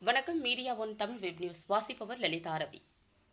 வணக்கம் media one Tamil web news வாசிப்பவர் Lalitha Ravi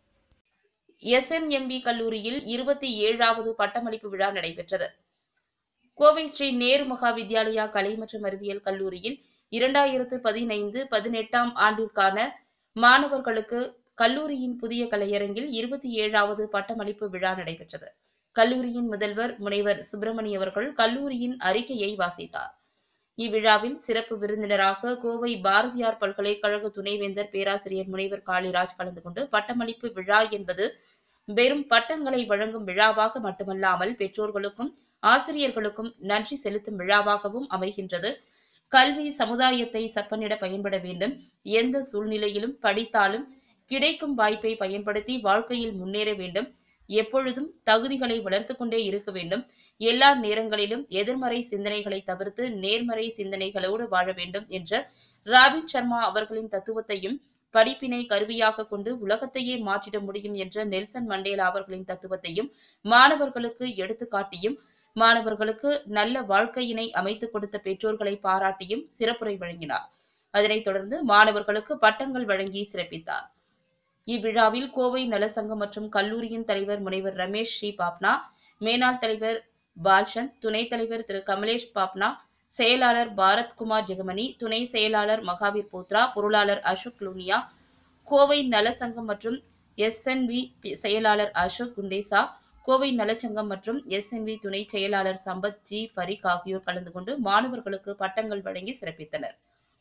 SNMP கல்லூரியில் இருபத்தி ஏழாவது பட்டமளிப்பு விழா நடைபெற்றது கோவை ஸ்ரீ நேரு மகா வித்யாலயா கலை மற்றும் அறிவியல் கல்லூரியில் இரண்டாயிரத்து பதினைந்து பதினெட்டாம் ஆண்டிற்கான மாணவர்களுக்கு கல்லூரியின் புதிய கலையரங்கில் இருபத்தி ஏழாவது பட்டமளிப்பு விழா நடைபெற்றது கல்லூரியின் முதல்வர் முனைவர் சுப்பிரமணி அவர்கள் கல்லூரியின் அறிக்கையை வாசித்தார் இவ்விழாவில் சிறப்பு விருந்தினராக கோவை பாரதியார் பல்கலைக்கழக துணைவேந்தர் பேராசிரியர் முனைவர் காளிராஜ் கலந்து கொண்டு பட்டமளிப்பு விழா என்பது வெறும் பட்டங்களை வழங்கும் விழாவாக மட்டுமல்லாமல் பெற்றோர்களுக்கும் ஆசிரியர்களுக்கும் நன்றி செலுத்தும் விழாவாகவும் அமைகின்றது கல்வி சமுதாயத்தை சற்பனிட பயன்பட வேண்டும் எந்த சூழ்நிலையிலும் படித்தாலும் கிடைக்கும் வாய்ப்பை பயன்படுத்தி வாழ்க்கையில் முன்னேற வேண்டும் எப்பொழுதும் தகுதிகளை வளர்த்துக் கொண்டே இருக்க வேண்டும் எல்லா நேரங்களிலும் எதிர்மறை சிந்தனைகளை தவிர்த்து நேர்மறை சிந்தனைகளோடு வாழ வேண்டும் என்ற ராபின் சர்மா அவர்களின் தத்துவத்தையும் படிப்பினை கருவியாக கொண்டு உலகத்தையே மாற்றிட முடியும் என்ற நெல்சன் மண்டேலா அவர்களின் தத்துவத்தையும் மாணவர்களுக்கு எடுத்துக்காட்டியும் மாணவர்களுக்கு நல்ல வாழ்க்கையினை அமைத்துக் கொடுத்த பெற்றோர்களை பாராட்டியும் சிறப்புரை வழங்கினார் அதனைத் தொடர்ந்து மாணவர்களுக்கு பட்டங்கள் வழங்கி சிறப்பித்தார் இவ்விழாவில் கோவை நலசங்கம் மற்றும் கல்லூரியின் தலைவர் முனைவர் ரமேஷ் ஸ்ரீ பாப்னா மேனாள் தலைவர் பால்சந்த் துணைத் தலைவர் திரு கமலேஷ் பாப்னா செயலாளர் பாரத்குமார் ஜெகமணி துணை செயலாளர் மகாவீர் போத்ரா பொருளாளர் அசோக் லூனியா கோவை நலசங்கம் மற்றும் எஸ்என்பி செயலாளர் அசோக் குண்டேசா கோவை நலச்சங்கம் மற்றும் எஸ்என்பி துணை செயலாளர் சம்பத் ஜி ஃபரிக் ஆகியோர் கலந்து கொண்டு மாணவர்களுக்கு பட்டங்கள் வழங்கி சிறப்பித்தனர்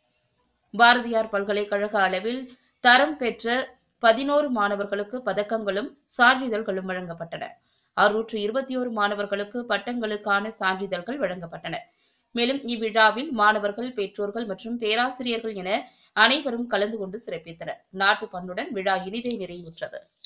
பாரதியார் பல்கலைக்கழக அளவில் தரம் பெற்ற பதினோரு மாணவர்களுக்கு பதக்கங்களும் சான்றிதழ்களும் வழங்கப்பட்டன அறுநூற்று இருபத்தி ஓரு மாணவர்களுக்கு பட்டங்களுக்கான சான்றிதழ்கள் வழங்கப்பட்டன மேலும் இவ்விழாவில் மாணவர்கள் பெற்றோர்கள் மற்றும் பேராசிரியர்கள் என அனைவரும் கலந்து கொண்டு சிறப்பித்தனர் நாட்டு பண்ணுடன் விழா இனிதே நிறைவுற்றது